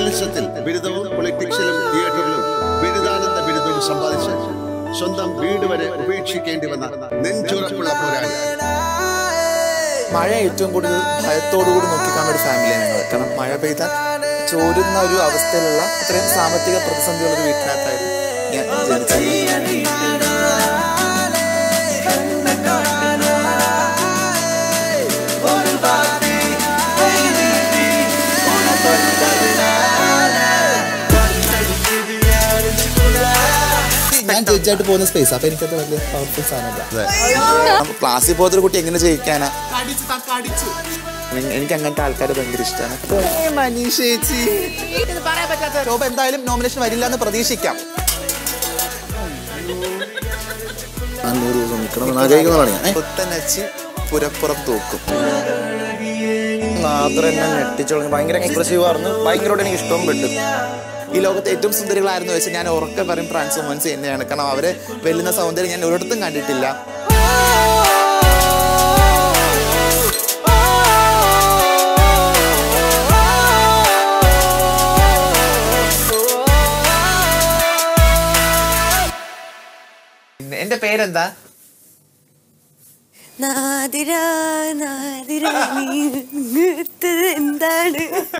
ജേർണലിസത്തിൽ ബിരുദവും പൊളിറ്റിക്സിലും തിയേറ്ററിലും ബിരുദാനന്ദ ബിരുദവും സമ്പാദിച്ച് സ്വന്തം വീട് വരെ ഉപേക്ഷിക്കേണ്ടി വന്ന നെഞ്ചുറപ്പുള്ള പോരാളി മഴ ഏറ്റവും കൂടുതൽ ഭയത്തോടുകൂടി നോക്കിക്കാണുന്ന ഒരു ഫാമിലിയാണ് ഞങ്ങൾ കാരണം മഴ പെയ്താൽ ചോരുന്ന ഒരു അവസ്ഥയിലുള്ള അത്രയും സാമ്പത്തിക പ്രതിസന്ധിയുള്ള ഒരു വീട്ടിനകത്തായിരുന്നു ഞാൻ ജനിച്ചത് ഞാൻ ജഡ്ജായിട്ട് പോകുന്ന സ്പേസ് അപ്പൊ എനിക്കത് വലിയ പവർഫുൾ സാധനമല്ല ക്ലാസ്സിൽ പോകുന്ന ഒരു കുട്ടി എങ്ങനെ ജയിക്കാനാ എനി- എനിക്ക് അങ്ങനത്തെ ആൾക്കാരെ ഭയങ്കര ഇഷ്ടമാണ് മനീഷ് ചേച്ചി പറയാൻ പറ്റാത്ത ശോഭ എന്തായാലും നോമിനേഷൻ വരില്ല എന്ന് പ്രതീക്ഷിക്കാം നൂറ് ദിവസം നിൽക്കണം ആഗ്രഹിക്കുന്നതാണ് ഞാൻ പുത്തനച്ചി പുരപ്പുറം തൂക്കും മാത്രം എന്നെ ഞെട്ടിച്ചു തുടങ്ങി ഭയങ്കര എക്സ്പ്രസീവ് ആയിരുന്നു ഭയങ്കരമായിട്ട് എനിക്ക് ഇഷ്ടവും പെട്ടു ഈ ലോകത്തെ ഏറ്റവും സുന്ദരികളായിരുന്നു വെച്ചാൽ ഞാൻ ഉറക്കെ പറയും ട്രാൻസ് വുമൻസ് തന്നെയാണ് കാരണം അവരെ വെല്ലുന്ന സൗന്ദര്യം ഞാൻ ഒരിടത്തും കണ്ടിട്ടില്ല പിന്നെ എന്റെ പേരെന്താ നാദിര നാദിര നീ എന്താണ്